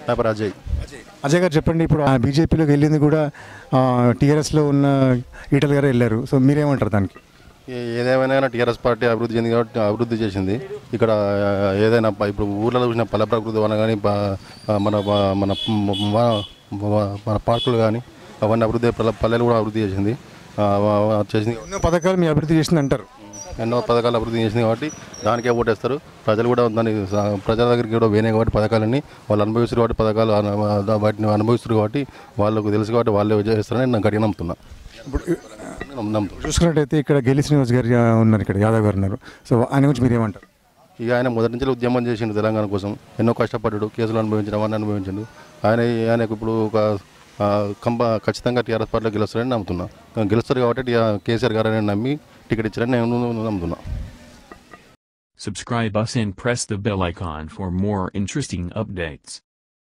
నా పేరు అజయ్ అజయ్ గారు చెప్పండి ఇప్పుడు ఆ బీజేపీలోకి వెళ్ళింది కూడా టీఆర్ఎస్లో ఉన్న ఈటల గారు వెళ్ళారు సో మీరేమంటారు దానికి ఏ- ఏదేమైనా కానీ టీఆర్ఎస్ పార్టీ అభివృద్ధి చెంది కాబట్టి అభివృద్ధి చేసింది ఇక్కడ ఆ, ఏదైనా ప- ఇప్పుడు ఊర్లలో చూసిన పల్లె ప్రకృతి వన కానీ మన మన మన మన పార్కులు కానీ అవన్నీ అభివృద్ధి పల్లె- పల్లెలు కూడా అభివృద్ధి చేసింది ఆ, ఆ, చేసింది ఎన్నో పథకాలు మీ అభివృద్ధి చేసింది అంటారు ఎన్నో పథకాలు అభివృద్ధి చేసింది కాబట్టి దానికే ఓటేస్తారు ప్రజలు కూడా దాన్ని స- ప్రజల దగ్గరికి కూడా పోయినాయి కాబట్టి పథకాలన్నీ వాళ్ళు అనుభవిస్తారు కాబట్టి పథకాలు అను- వాటిని అనుభవిస్తారు కాబట్టి వాళ్ళకు తెలుసు కాబట్టి వాళ్ళే చేస్తారని నేను గట్టిగా నమ్ముతున్నా ఇప్పుడు నేను నమ్ముతున్నా చూసుకున్నట్టయితే ఇక్కడ గెలి శ్రీనివాస్ గారు ఆ, ఉన్నారు ఇక్కడ యాదవ్ గారు ఉన్నారు సో ఆయన గురించి మీరేమంటారు ఇక ఆయన మొదటి నుంచి ఉద్యమం చేసిండు తెలంగాణ కోసం ఎన్నో కష్టపడ్డాడు కేసులు అనుభవించడం అవన్నీ అనుభవించండు ఆయన ఆయనకు ఇప్పుడు ఒక ఆ, కంప ఖచ్చితంగా టీఆర్ఎస్ పార్టీలో గెలుస్తారని నమ్ముతున్నా గెలుస్తారు కాబట్టి టీ- కేసీఆర్ గారు అని నమ్మి టికెట్ ఇచ్చారని నేను నమ్ముతున్నా Subscribe us and press the bell icon for more interesting updates.